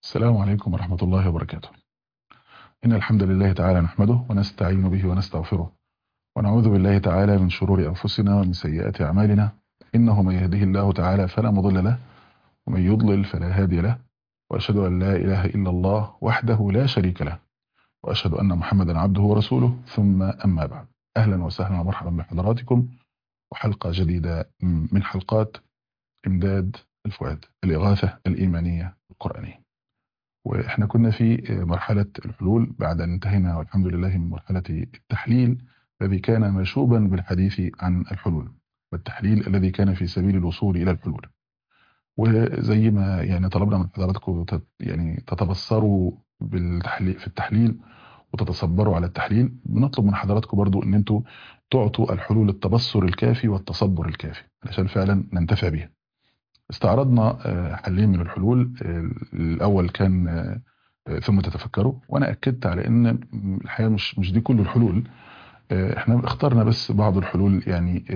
السلام عليكم ورحمة الله وبركاته إن الحمد لله تعالى نحمده ونستعين به ونستغفره ونعوذ بالله تعالى من شرور أنفسنا ومن سيئات أعمالنا إنه من يهده الله تعالى فلا مضل له ومن يضلل فلا هادي له وأشهد أن لا إله إلا الله وحده لا شريك له وأشهد أن محمدا عبده ورسوله ثم أما بعد أهلا وسهلا ومرحبا بحضراتكم وحلقة جديدة من حلقات إمداد الفؤاد الإغاثة الإيمانية القرآنية واحنا كنا في مرحلة الحلول بعد أن انتهينا والحمد لله من مرحلة التحليل الذي كان مشوبا بالحديث عن الحلول والتحليل الذي كان في سبيل الوصول إلى الحلول وزي ما يعني طلبنا من حضراتكم يعني تتبصروا بالتحليل في التحليل وتتصبروا على التحليل بنطلب من حضراتكم برضو ان انتوا تعطوا الحلول التبصر الكافي والتصبر الكافي علشان فعلا ننتفع بها استعرضنا حلين من الحلول الاول كان ثم تتفكروا وانا اكدت على ان الحقيقه مش مش دي كل الحلول احنا اخترنا بس بعض الحلول يعني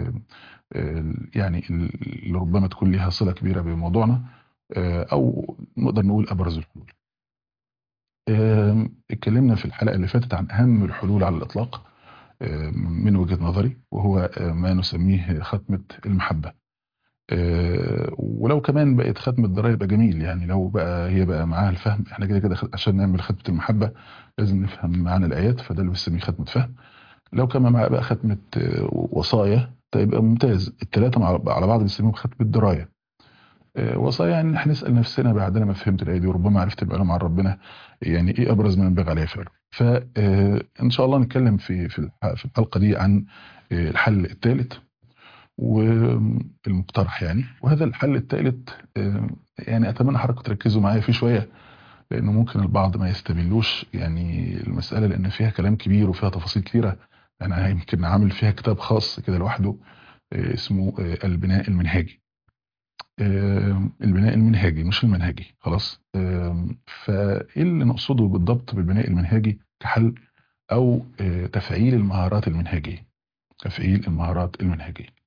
يعني اللي ربما تكون لها صله كبيره بموضوعنا او نقدر نقول ابرز الحلول اتكلمنا في الحلقه اللي فاتت عن اهم الحلول على الاطلاق من وجهه نظري وهو ما نسميه ختمه المحبه ولو كمان بقت ختم الدرايه يبقى جميل يعني لو بقى هي بقى معاها الفهم احنا كده كده عشان نعمل ختمه المحبه لازم نفهم معانا الايات فده اللي بنسميه ختمه فهم لو كمان معاها بقى ختمه وصايا تبقى ممتاز الثلاثه على بعض بنسميهم ختمه الدرايه وصايا يعني احنا نسال نفسنا بعدنا ما فهمت الايه دي وربما عرفت العلوم عن ربنا يعني ايه ابرز ما ينبغي عليه فعله فان شاء الله نتكلم في في الحلقه دي عن الحل الثالث والمقترح يعني وهذا الحل الثالث يعني اتمنى حضراتكم تركزوا معايا فيه شويه لانه ممكن البعض ما يستبلوش يعني المساله لان فيها كلام كبير وفيها تفاصيل كثيره انا يمكن عامل فيها كتاب خاص كده لوحده اسمه البناء المنهاجي البناء المنهاجي مش المنهجي خلاص فايه اللي نقصده بالضبط بالبناء المنهاجي كحل او تفعيل المهارات المنهجيه تفعيل المهارات المنهجيه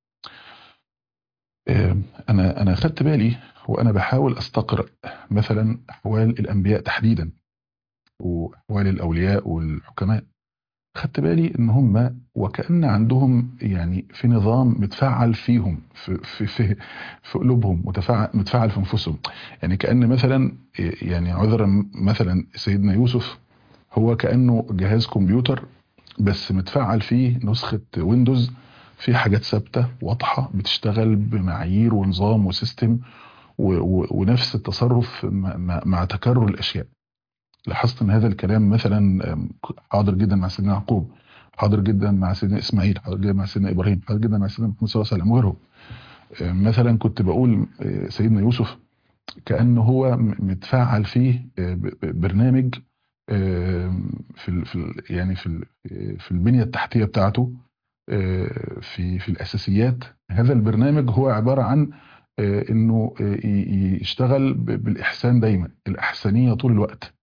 انا انا خدت بالي وانا بحاول استقرأ مثلا احوال الانبياء تحديدا واحوال الاولياء والحكماء خدت بالي ان هم وكأن عندهم يعني في نظام متفعل فيهم في في في, في قلوبهم متفعل متفعل في انفسهم يعني كأن مثلا يعني عذرا مثلا سيدنا يوسف هو كأنه جهاز كمبيوتر بس متفعل فيه نسخة ويندوز في حاجات ثابته واضحه بتشتغل بمعايير ونظام وسيستم ونفس التصرف مع, مع تكرر الاشياء لاحظت ان هذا الكلام مثلا حاضر جدا مع سيدنا يعقوب حاضر جدا مع سيدنا اسماعيل حاضر جدا مع سيدنا ابراهيم حاضر جدا مع سيدنا محمد صلى الله عليه وسلم وغيره مثلا كنت بقول سيدنا يوسف كانه هو متفعل فيه برنامج في في يعني في في البنيه التحتيه بتاعته في في الاساسيات هذا البرنامج هو عباره عن انه يشتغل بالاحسان دايما الاحسانيه طول الوقت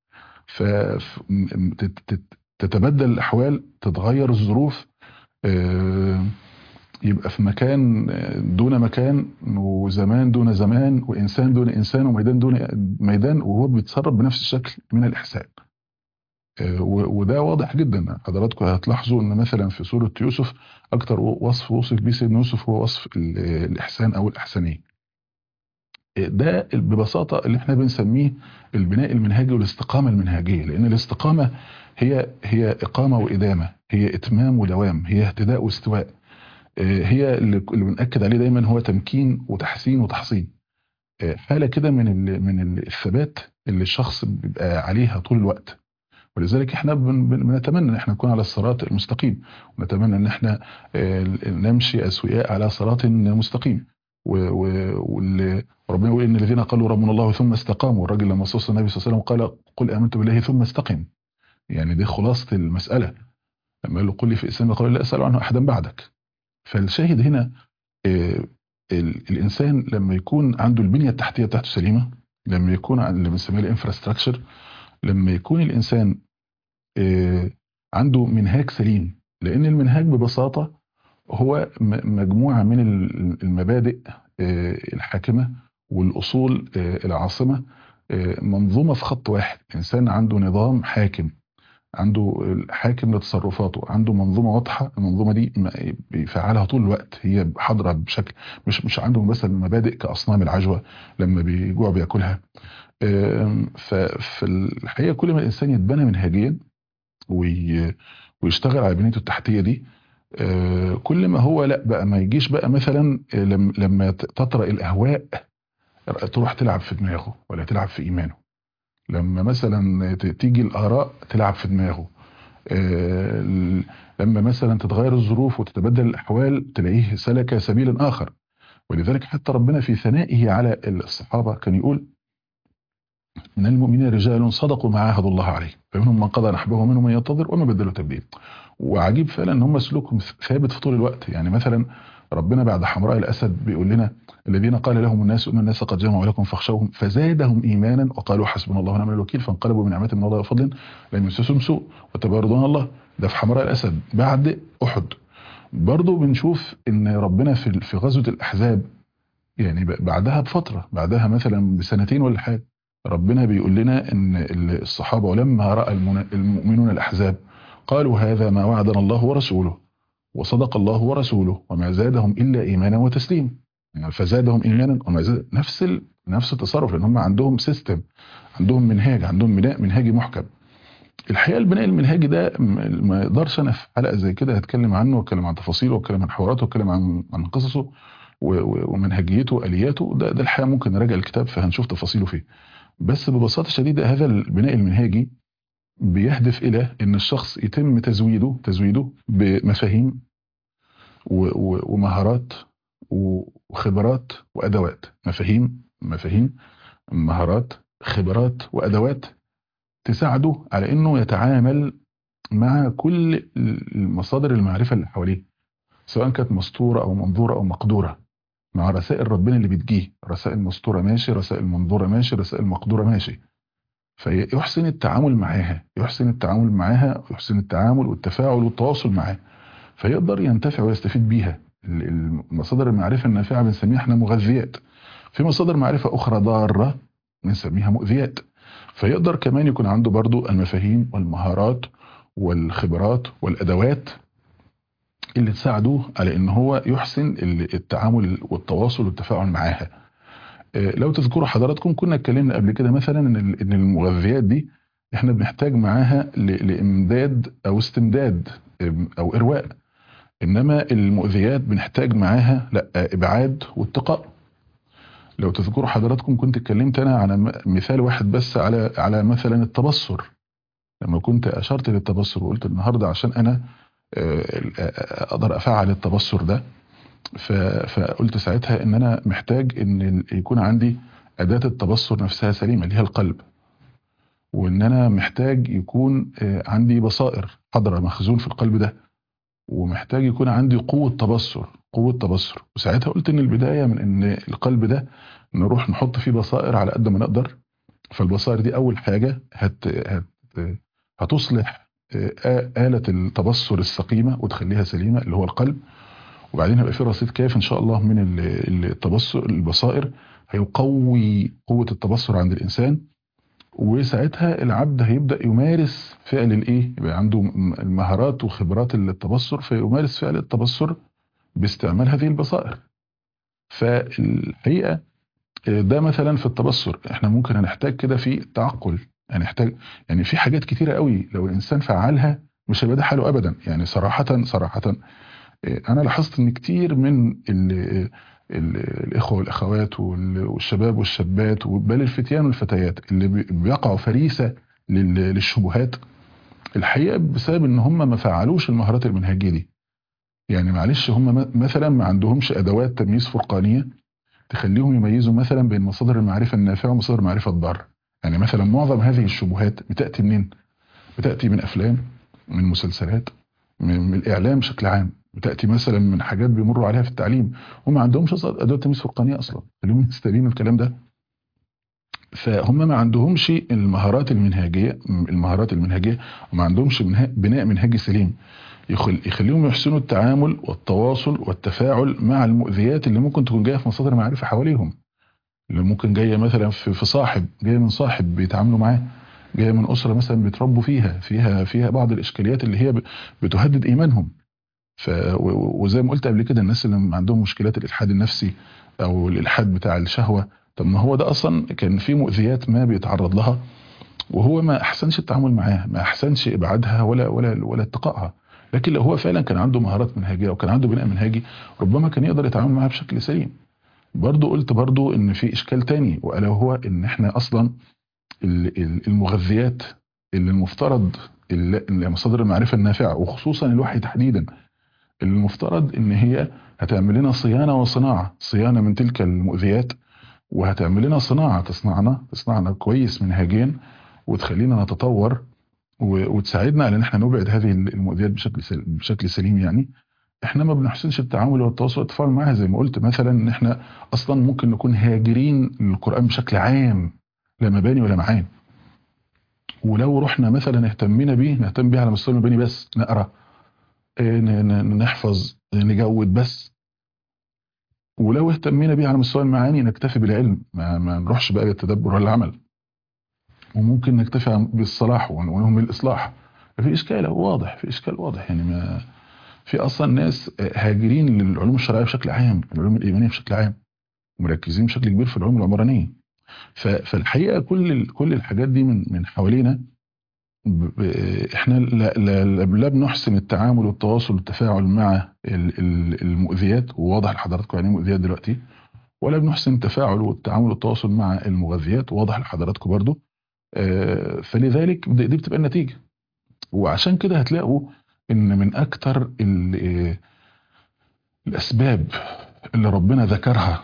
فتتبدل الاحوال تتغير الظروف يبقى في مكان دون مكان وزمان دون زمان وانسان دون انسان وميدان دون ميدان وهو بيتصرف بنفس الشكل من الاحسان وده واضح جدا حضراتكم هتلاحظوا ان مثلا في سوره يوسف اكتر وصف وصف بيه سيدنا يوسف هو وصف الاحسان او الاحسانيه ده ببساطه اللي احنا بنسميه البناء المنهجي والاستقامه المنهجيه لان الاستقامه هي هي اقامه وادامه هي اتمام ودوام هي اهتداء واستواء هي اللي بنأكد عليه دايما هو تمكين وتحسين وتحصين حاله كده من من الثبات اللي الشخص بيبقى عليها طول الوقت ولذلك احنا بنتمنى ان احنا نكون على الصراط المستقيم ونتمنى ان احنا نمشي اسوياء على صراط مستقيم وربنا يقول ان الذين قالوا ربنا الله ثم استقاموا الراجل لما وصى النبي صلى الله عليه وسلم قال قل امنت بالله ثم استقم يعني دي خلاصه المساله لما قال له قل لي في الاسلام قال لا اسال عنه احدا بعدك فالشاهد هنا الانسان لما يكون عنده البنيه التحتيه بتاعته سليمه لما يكون اللي بنسميه الانفراستراكشر لما يكون الإنسان عنده منهاج سليم لأن المنهاج ببساطة هو مجموعة من المبادئ الحاكمة والأصول العاصمة آه، منظومة في خط واحد إنسان عنده نظام حاكم عنده حاكم لتصرفاته عنده منظومة واضحة المنظومة دي م- بيفعلها طول الوقت هي حاضرة بشكل مش مش عنده مثلا مبادئ كأصنام العجوة لما بيجوع بياكلها آم، ففي الحقيقة كل ما الإنسان يتبنى منهجيا وي- ويشتغل على بنيته التحتية دي آه، كل ما هو لا بقى ما يجيش بقى مثلا آه، لم- لما ت- تطرأ الأهواء تروح تلعب في دماغه ولا تلعب في إيمانه لما مثلا ت- تيجي الآراء تلعب في دماغه آه، ل- لما مثلا تتغير الظروف وتتبدل الأحوال تلاقيه سلك سبيلا آخر ولذلك حتى ربنا في ثنائه على الصحابة كان يقول من المؤمنين رجال صدقوا ما عاهدوا الله عليه فمنهم من قضى نحبه ومنهم من ينتظر وما بدلوا تبديل وعجيب فعلا ان هم سلوكهم ثابت في طول الوقت يعني مثلا ربنا بعد حمراء الاسد بيقول لنا الذين قال لهم الناس ان الناس قد جمعوا لكم فاخشوهم فزادهم ايمانا وقالوا حسبنا الله ونعم الوكيل فانقلبوا بنعمه من الله وفضل لم يمسسهم سوء وتبارك رضوان الله ده في حمراء الاسد بعد احد برضه بنشوف ان ربنا في في غزوه الاحزاب يعني ب- بعدها بفتره بعدها مثلا بسنتين ولا حاجه ربنا بيقول لنا ان ال- الصحابه ولما راى المنا- المؤمنون الاحزاب قالوا هذا ما وعدنا الله ورسوله وصدق الله ورسوله وما زادهم الا ايمانا وتسليما يعني فزادهم ايمانا وما زاد نفس ال... نفس التصرف لان هم عندهم سيستم عندهم منهاج عندهم بناء منهجي محكم الحقيقه البناء المنهجي ده م- ما يقدرش انا في حلقه زي كده هتكلم عنه واتكلم عن تفاصيله واتكلم عن حواراته واتكلم عن عن قصصه و- و- ومنهجيته والياته ده ده الحقيقه ممكن نراجع الكتاب فهنشوف تفاصيله فيه بس ببساطه شديده هذا البناء المنهجي بيهدف الى ان الشخص يتم تزويده تزويده بمفاهيم و- و- ومهارات و- وخبرات وادوات مفاهيم مفاهيم مهارات خبرات وادوات تساعده على انه يتعامل مع كل المصادر المعرفه اللي حواليه سواء كانت مسطوره او منظوره او مقدوره مع رسائل ربنا اللي بتجيه رسائل مسطوره ماشي رسائل منظوره ماشي رسائل مقدوره ماشي فيحسن التعامل معاها يحسن التعامل معاها يحسن التعامل والتفاعل والتواصل معاها فيقدر ينتفع ويستفيد بيها ال- المصادر المعرفة النافعة بنسميها احنا مغذيات في مصادر معرفة أخرى ضارة بنسميها مؤذيات فيقدر كمان يكون عنده برضو المفاهيم والمهارات والخبرات والأدوات اللي تساعده على ان هو يحسن ال- التعامل والتواصل والتفاعل معاها آه، لو تذكروا حضراتكم كنا اتكلمنا قبل كده مثلا ان ال- إن المغذيات دي احنا بنحتاج معاها ل- لامداد او استمداد آم، او ارواء انما المؤذيات بنحتاج معاها لا ابعاد واتقاء لو تذكروا حضراتكم كنت اتكلمت انا على م- مثال واحد بس على على مثلا التبصر لما كنت اشرت للتبصر وقلت النهارده عشان انا آه، آه، اقدر افعل التبصر ده ف- فقلت ساعتها ان انا محتاج ان ال- يكون عندي اداه التبصر نفسها سليمه اللي هي القلب وان انا محتاج يكون آه، عندي بصائر حاضره مخزون في القلب ده ومحتاج يكون عندي قوه تبصر قوه تبصر وساعتها قلت ان البدايه من ان القلب ده نروح نحط فيه بصائر على قد ما نقدر فالبصائر دي اول حاجه هت هت هتصلح آه، آلة التبصر السقيمة وتخليها سليمة اللي هو القلب وبعدين هيبقى في رصيد كافي ان شاء الله من ال- التبصر البصائر هيقوي قوة التبصر عند الانسان وساعتها العبد هيبدأ يمارس فعل الايه يبقى عنده م- المهارات وخبرات التبصر فيمارس فعل التبصر باستعمال هذه البصائر فالحقيقة آه، ده مثلا في التبصر احنا ممكن هنحتاج كده في التعقل هنحتاج يعني في حاجات كتيرة قوي لو الانسان فعلها مش هيبقى ده حاله ابدا يعني صراحة صراحة آه، انا لاحظت ان كتير من ال ال الاخوه والاخوات وال- والشباب والشابات وبل الفتيان والفتيات اللي بي- بيقعوا فريسه لل- للشبهات الحقيقه بسبب ان هم ما فعلوش المهارات المنهجيه دي يعني معلش هم م- مثلا ما عندهمش ادوات تمييز فرقانيه تخليهم يميزوا مثلا بين مصادر المعرفه النافعه ومصادر المعرفه الضاره يعني مثلا معظم هذه الشبهات بتاتي منين بتاتي من افلام من مسلسلات من, من الاعلام بشكل عام بتاتي مثلا من حاجات بيمروا عليها في التعليم هم ما عندهمش اصلا ادوات تمييز فرقانيه اصلا خليهم يستبينوا الكلام ده فهم ما عندهمش المهارات المنهجيه المهارات المنهجيه وما عندهمش منها- بناء منهجي سليم يخل يخليهم يحسنوا التعامل والتواصل والتفاعل مع المؤذيات اللي ممكن تكون جايه في مصادر معرفه حواليهم اللي ممكن جايه مثلا في في صاحب جايه من صاحب بيتعاملوا معاه جايه من اسره مثلا بيتربوا فيها فيها فيها بعض الاشكاليات اللي هي ب- بتهدد ايمانهم ف و- و- وزي ما قلت قبل كده الناس اللي عندهم مشكلات الالحاد النفسي او الالحاد بتاع الشهوه طب ما هو ده اصلا كان في مؤذيات ما بيتعرض لها وهو ما احسنش التعامل معاها ما احسنش ابعادها ولا ولا ولا اتقائها لكن لو هو فعلا كان عنده مهارات منهجيه وكان عنده بناء منهجي ربما كان يقدر يتعامل معاها بشكل سليم برضو قلت برضو ان في اشكال تاني والا وهو ان احنا اصلا ال- ال- المغذيات اللي المفترض اللي اللي مصادر المعرفه النافعه وخصوصا الوحي تحديدا اللي المفترض ان هي هتعمل لنا صيانه وصناعه صيانه من تلك المؤذيات وهتعمل لنا صناعه تصنعنا تصنعنا كويس منهجيا وتخلينا نتطور و- وتساعدنا على ان احنا نبعد هذه المؤذيات بشكل سل- بشكل سليم يعني احنا ما بنحسنش التعامل والتواصل والتفاعل معاها زي ما قلت مثلا ان احنا اصلا ممكن نكون هاجرين للقران بشكل عام لا مباني ولا معاني ولو رحنا مثلا اهتمينا بيه نهتم بيه على مستوى المباني بس نقرا اه، ن- ن- نحفظ نجود بس ولو اهتمينا بيه على مستوى المعاني نكتفي بالعلم ما, ما نروحش بقى للتدبر ولا العمل وممكن نكتفي عن- بالصلاح ونقولهم الاصلاح في اشكال واضح في اشكال واضح يعني ما في اصلا ناس هاجرين للعلوم الشرعيه بشكل عام العلوم الايمانيه بشكل عام مركزين بشكل كبير في العلوم العمرانيه ف- فالحقيقه كل ال- كل الحاجات دي من من حوالينا ب- ب- احنا لا, لا, لا لا بنحسن التعامل والتواصل والتفاعل مع ال- ال- المؤذيات وواضح لحضراتكم يعني ايه مؤذيات دلوقتي ولا بنحسن التفاعل والتعامل والتواصل مع المغذيات واضح لحضراتكم برضو آه، فلذلك دي دي بتبقى النتيجه وعشان كده هتلاقوا ان من اكتر ال- آه، الاسباب اللي ربنا ذكرها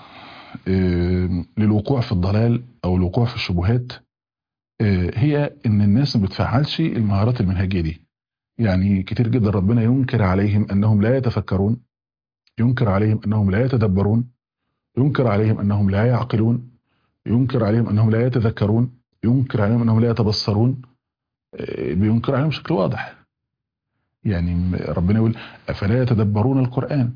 آه، للوقوع في الضلال او الوقوع في الشبهات آه، هي ان الناس ما بتفعلش المهارات المنهجيه دي يعني كتير جدا ربنا ينكر عليهم انهم لا يتفكرون ينكر عليهم انهم لا يتدبرون ينكر عليهم انهم لا يعقلون ينكر عليهم انهم لا يتذكرون ينكر عليهم انهم لا يتبصرون آه، بينكر عليهم بشكل واضح يعني م- ربنا يقول افلا يتدبرون القران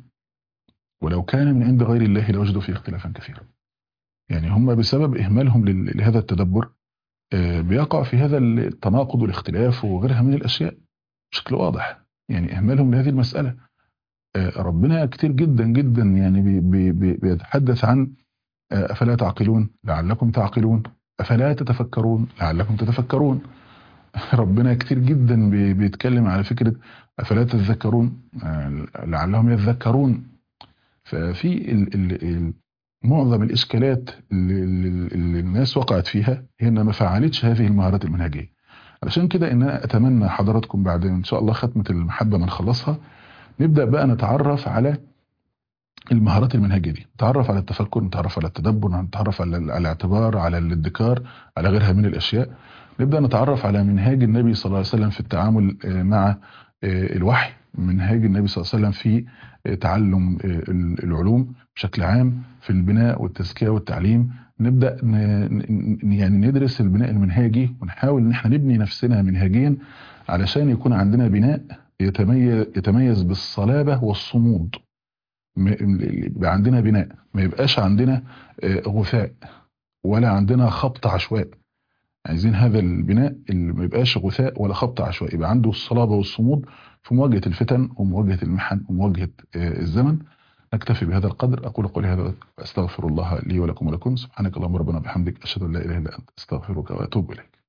ولو كان من عند غير الله لوجدوا فيه اختلافا كثيرا يعني هم بسبب اهمالهم لل- لهذا التدبر آه، بيقع في هذا التناقض والاختلاف وغيرها من الاشياء بشكل واضح يعني اهمالهم لهذه المساله آه، ربنا كتير جدا جدا يعني بي بي بي بيتحدث عن آه، افلا تعقلون لعلكم تعقلون افلا تتفكرون لعلكم تتفكرون ربنا كتير جدا بي- بيتكلم على فكره افلا تتذكرون آه، لعلهم يتذكرون ففي ال ال ال معظم الاشكالات اللي, اللي اللي الناس وقعت فيها هي انها ما فعلتش هذه المهارات المنهجيه علشان كده ان انا اتمنى حضراتكم بعد ان شاء الله ختمه المحبه ما نخلصها نبدا بقى نتعرف على المهارات المنهجيه دي نتعرف على التفكر نتعرف على التدبر نتعرف على على الاعتبار على الادكار على غيرها من الاشياء نبدا نتعرف على منهاج النبي صلى الله عليه وسلم في التعامل آه، مع آه، الوحي منهاج النبي صلى الله عليه وسلم في آه، تعلم آه، ال- العلوم بشكل عام في البناء والتزكيه والتعليم نبدا ن- ن- يعني ندرس البناء المنهاجي ونحاول ان احنا نبني نفسنا منهجيا علشان يكون عندنا بناء يتميز يتميز بالصلابه والصمود م- يبقى عندنا بناء ما يبقاش عندنا آه، غثاء ولا عندنا خبط عشواء عايزين هذا البناء اللي ما يبقاش غثاء ولا خبط عشوائي يبقى عنده الصلابه والصمود في مواجهه الفتن ومواجهه المحن ومواجهه آه، الزمن نكتفي بهذا القدر اقول قولي هذا استغفر الله لي ولكم ولكم سبحانك اللهم ربنا وبحمدك اشهد ان لا اله الا انت استغفرك واتوب اليك